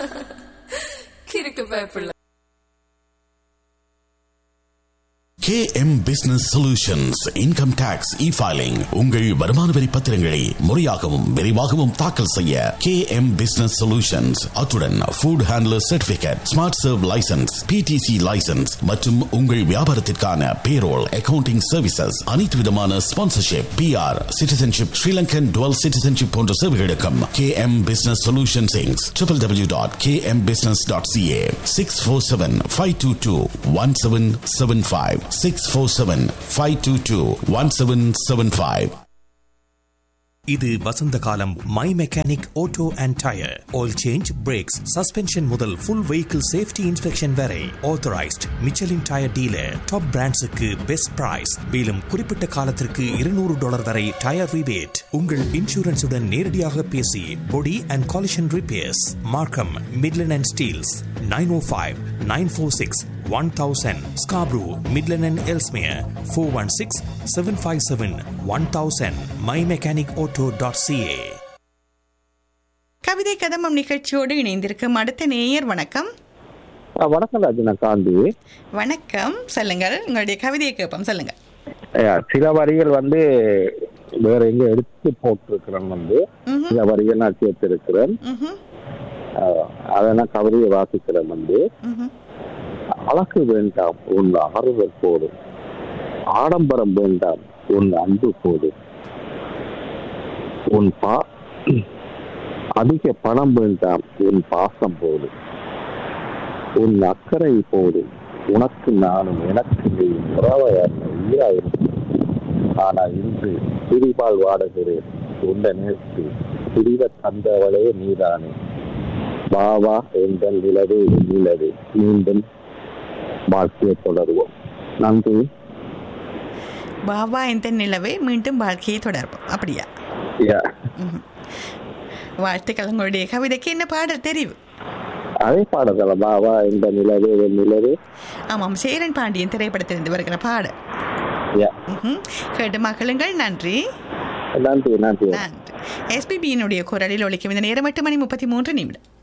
கிறுக்கு பயப்புள்ள KM business solutions income tax e filing உங்கள் வருமான வரி பத்திரங்களை முறையாகவும் விரைவாகவும் தாக்கல் செய்ய KM பிசினஸ் சொல்யூஷன்ஸ் அத்துடன் food handler certificate smart serve license PTC license மற்றும் உங்கள் வியாபாரத்திற்கான பேரோல் அக்கவுண்டிங் சர்வீசஸ் அனைத்து விதமான sponsorship PR citizenship Sri Lankan dual citizenship போன்ற சேவைகளுக்கும் KM பிசினஸ் சொல்யூஷன்ஸ் இங்ஸ் triple W dot KM business dot CA six four seven five two two one seven seven five six four seven five two two one seven seven five இது வசந்த காலம் my mechanic auto and tyre oil change brakes suspension முதல் full vehicle safety inspection வரை authorised Michelin tyre dealer top பிராண்ட்ஸுக்கு best price மேலும் குறிப்பிட்ட காலத்திற்கு இருநூறு டாலர் வரை டயர் ரிபேட் உங்கள் இன்சூரன்ஸுடன் நேரடியாக பேசி body and collision repairs Markham Midland and Steeles nine oh five nine four six one thousand Scarborough Midland and Ellesmere four one six seven five seven one thousand my mechanic auto dot CA கவிதை கதம்பம் நிகழ்ச்சியோடு இணைந்திருக்கும் அடுத்த நேயர் வணக்கம் ஆ, வணக்கம் ராஜனா காந்தி வணக்கம் சொல்லுங்கள் உங்களுடைய கவிதையை கேட்போம் சொல்லுங்க ஐயா, சில வரிகள் வந்து வேற எங்க எடுத்து போட்டிருக்கிறேன் வந்து ம்ஹும். சில வரிகள் நான் சேர்த்திருக்கிறேன் ம்ஹும், ஆ, அதை நான் கவிதையை வாசிக்கிறேன் வந்து ம்ஹும். அழகு வேண்டாம் உன் அகறுதல் போதும் ஆடம்பரம் வேண்டாம் உன் அன்பு போதும் உன் பா அதிக பணம் வேண்டாம் உன் பாசம் போதும் உன் அக்கறை போதும் உனக்கு நானும் எனக்கு நீ உறவையான உயிராயிருக்கும் ஆனால் இன்று பிரிவால் வாடுகிறேன் உன்னை நேர்த்து பிரிவ தந்தவளே நீதானே வா வா எங்கள் நிலவே என் நிலவே மீண்டும் வாழ்க்கையை தொடருவோம் நன்றி பாபா இந்த நிலவே மீண்டும் வாழ்க்கையை தொடர்போம் அப்படியா யா. வாழ்த்துக்கள் உங்களுடைய கவிதைக்கு என்ன பாடல் தெரிவு அதே பாடல பாவா இந்த நிலவே என் நிலவே ஆமாம் சேரன் பாண்டியன் திரைப்படத்திலிருந்து வருகிற பாடல் யா. ம்ஹும். கேட்டு மகளுங்கள் நன்றி நன்றி நன்றி நன்றி எஸ்பிபியினுடைய குரலில் ஒழிக்கும் இந்த நேரம் எட்டு மணி முப்பத்தி மூன்று நிமிடம்